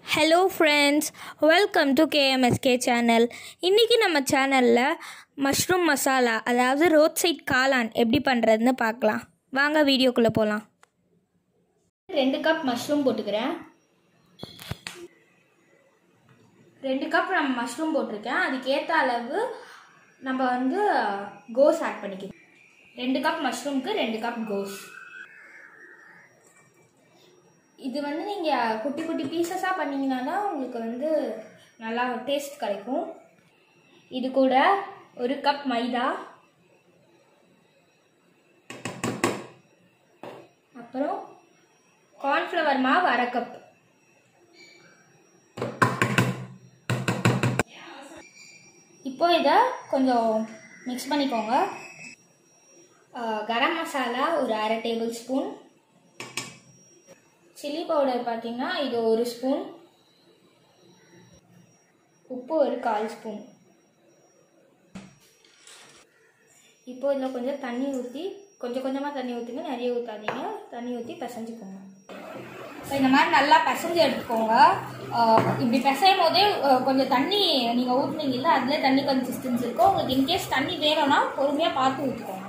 hello friends welcome to K M S K channel இன்றைக்கி நம்ம சேனலில் மஷ்ரூம் மசாலா அதாவது ரோட் சைட் காளான் எப்படி பண்ணுறதுன்னு பார்க்கலாம் வாங்க வீடியோக்குள்ளே போகலாம் ரெண்டு கப் மஷ்ரூம் போட்டுக்கிறேன் ரெண்டு கப் நம்ம மஷ்ரூம் போட்டிருக்கேன் அதுக்கேற்ற அளவு நம்ம வந்து கோஸ் ஆட் பண்ணிக்கலாம் ரெண்டு கப் மஷ்ரூம்க்கு ரெண்டு கப் கோஸ் இது வந்து நீங்கள் குட்டி குட்டி பீசஸாக பண்ணிங்கன்னா தான் உங்களுக்கு வந்து நல்லா டேஸ்ட் கிடைக்கும் இது கூட ஒரு கப் மைதா அப்புறம் கார்ன்ஃப்ளவர் மாவு அரை கப் இப்போ இதை கொஞ்சம் மிக்ஸ் பண்ணிக்கோங்க அஹ் கரம் மசாலா ஒரு அரை டேபிள் ஸ்பூன் சில்லி பவுடர் பார்த்தீங்கன்னா இது ஒரு ஸ்பூன் உப்பு ஒரு கால் ஸ்பூன் இப்போ இதில் கொஞ்சம் தண்ணி ஊற்றி கொஞ்சம் கொஞ்சமாக தண்ணி ஊற்றுங்க நிறைய ஊற்றாதீங்க தண்ணி ஊற்றி பிசைஞ்சுக்கோங்க இப்போ இந்த மாதிரி நல்லா பிசைஞ்சு எடுத்துக்கோங்க ஆஹ் இப்படி பிசையும் போதே ஆஹ் கொஞ்சம் தண்ணி நீங்கள் ஊற்றுனீங்கல்ல அதில் தண்ணி கன்சிஸ்டன்ஸ் இருக்கும் உங்களுக்கு இன்கேஸ் தண்ணி வேணும்னா பொறுமையாக பார்த்து ஊற்றிக்கோங்க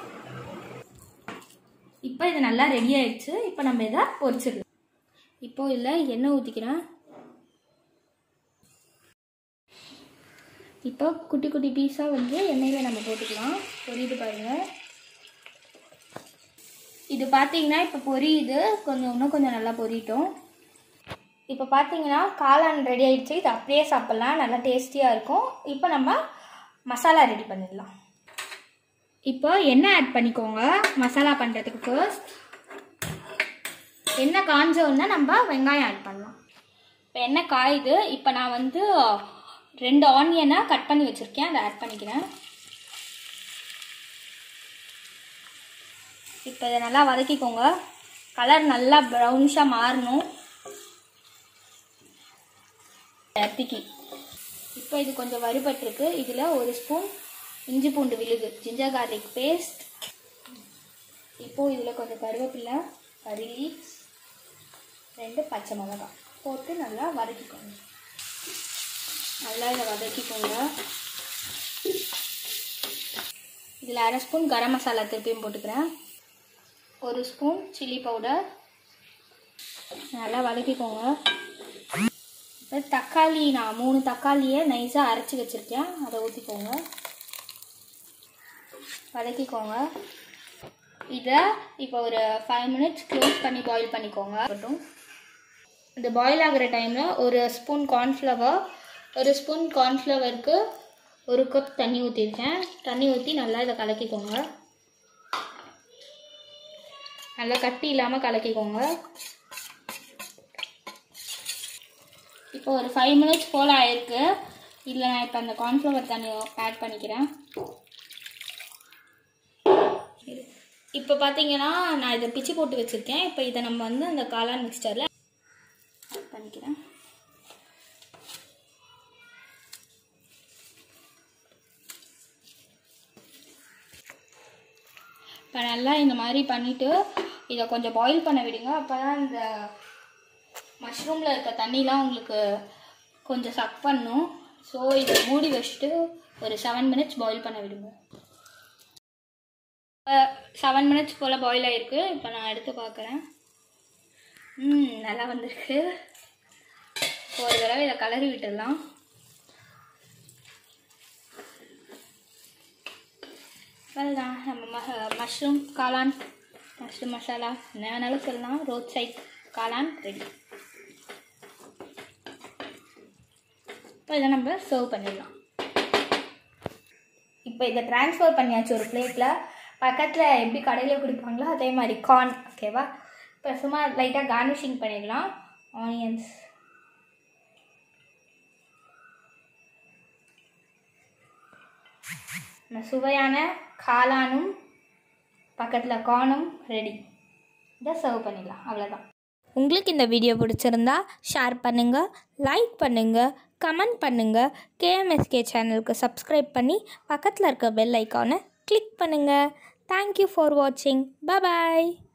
இப்போ இது நல்லா ரெடி ஆயிடுச்சு இப்போ நம்ம இதை பொரிச்சிடலாம் இப்போ இதில் எண்ணெய் ஊற்றிக்கிறேன் இப்போ குட்டி குட்டி பீஸாக வந்து எண்ணெயில் நம்ம போட்டுக்கலாம் பொரியுது பாருங்கள் இது பார்த்தீங்கன்னா இப்போ பொரியுது கொஞ்சம் இன்னும் கொஞ்சம் நல்லா பொரியட்டும் இப்போ பார்த்தீங்கன்னா காளான் ரெடி ஆயிடுச்சு இது அப்படியே சாப்பிட்லாம் நல்லா டேஸ்டியாக இருக்கும் இப்போ நம்ம மசாலா ரெடி பண்ணிடலாம் இப்போ எண்ணெய் ஆட் பண்ணிக்கோங்க மசாலா பண்ணுறதுக்கு ஃபர்ஸ்ட் எண்ணெய் காஞ்ச உடனே நம்ம வெங்காயம் ஆட் பண்ணலாம் இப்போ எண்ணெய் காயுது இப்போ நான் வந்து ரெண்டு ஆனியனை கட் பண்ணி வச்சுருக்கேன் அதை ஆட் பண்ணிக்கிறேன் இப்போ இதை நல்லா வதக்கிக்கோங்க கலர் நல்லா ப்ரௌனிஷாக மாறணும் அத்திக்கி இப்போ இது கொஞ்சம் வறுபட்டிருக்கு இதில் ஒரு ஸ்பூன் இஞ்சி பூண்டு விழுது ஜிஞ்சர் கார்லிக் பேஸ்ட் இப்போது இதில் கொஞ்சம் கருவேப்பிலை கறி லீவ்ஸ் ரெண்டு பச்சை மிளகாய் போட்டு நல்லா வதக்கிக்கோங்க நல்லா இதை வதக்கிக்கோங்க இதில் அரை ஸ்பூன் கரம் மசாலா திருப்பியும் போட்டுக்கிறேன் ஒரு ஸ்பூன் சில்லி பவுடர் நல்லா வதக்கிக்கோங்க இப்போ தக்காளி நான் மூணு தக்காளியை நைஸாக அரைச்சி வச்சுருக்கேன் அதை ஊற்றிக்கோங்க வதக்கிக்கோங்க இதை இப்போ ஒரு ஃபைவ் மினிட்ஸ் க்ளோஸ் பண்ணி பாயில் பண்ணிக்கோங்க இருக்கட்டும் இந்த பாயில் ஆகிற டைமில் ஒரு ஸ்பூன் கார்ன்ஃப்ளவர் ஒரு ஸ்பூன் கார்ன்ஃப்ளவருக்கு ஒரு கப் தண்ணி ஊற்றிருக்கேன் தண்ணி ஊற்றி நல்லா இதை கலக்கிக்கோங்க நல்லா கட்டி இல்லாமல் கலக்கிக்கோங்க இப்போ ஒரு ஃபைவ் மினிட்ஸ் போல் ஆயிருக்கு இதில் நான் இப்போ அந்த கார்ன்ஃப்ளவர் தண்ணி ஆட் பண்ணிக்கிறேன் இப்போ பார்த்தீங்கன்னா நான் இதை பிச்சு போட்டு வச்சுருக்கேன் இப்போ இதை நம்ம வந்து அந்த காளான் மிக்ஸ்டரில் ஆட் பண்ணிக்கிறேன் இப்போ நல்லா இந்த மாதிரி பண்ணிவிட்டு இதை கொஞ்சம் பாயில் பண்ண விடுங்க அப்போ தான் இந்த மஷ்ரூமில் இருக்க தண்ணிலாம் உங்களுக்கு கொஞ்சம் சக் பண்ணும் ஸோ இதை மூடி வச்சுட்டு ஒரு செவன் மினிட்ஸ் பாயில் பண்ண விடுங்க செவன் மினிட்ஸ் போல் பாயில் ஆகிருக்கு இப்போ நான் எடுத்து பார்க்குறேன் ம் நல்லா வந்திருக்கு ஒரு தடவை இதை கலரி விட்டுடலாம் அதுதான் நம்ம ம மஷ்ரூம் காளான் மஷ்ரூம் மசாலா என்ன வேணாலும் சொல்லலாம் ரோட் சைட் காளான் ரெடி இப்போ இதை நம்ம சர்வ் பண்ணிடலாம் இப்போ இதை ட்ரான்ஸ்ஃபர் பண்ணியாச்சு ஒரு பிளேட்டில் பக்கத்தில் எப்படி கடையில் கொடுப்பாங்களோ அதே மாதிரி கார்ன் ஓகேவா இப்போ சும்மா லைட்டாக கார்னிஷிங் பண்ணிடலாம் ஆனியன்ஸ் சுவையான காளானும் பக்கத்தில் கார்னும் ரெடி இதை சர்வ் பண்ணிடலாம் அவ்வளோதான் உங்களுக்கு இந்த வீடியோ பிடிச்சிருந்தா ஷேர் பண்ணுங்கள் லைக் பண்ணுங்கள் கமெண்ட் பண்ணுங்கள் கேஎம்எஸ்கே சேனலுக்கு சப்ஸ்கிரைப் பண்ணி பக்கத்தில் இருக்க பெல் ஐக்கானை கிளிக் பண்ணுங்கள் தேங்க்யூ ஃபார் வாட்சிங் பாய்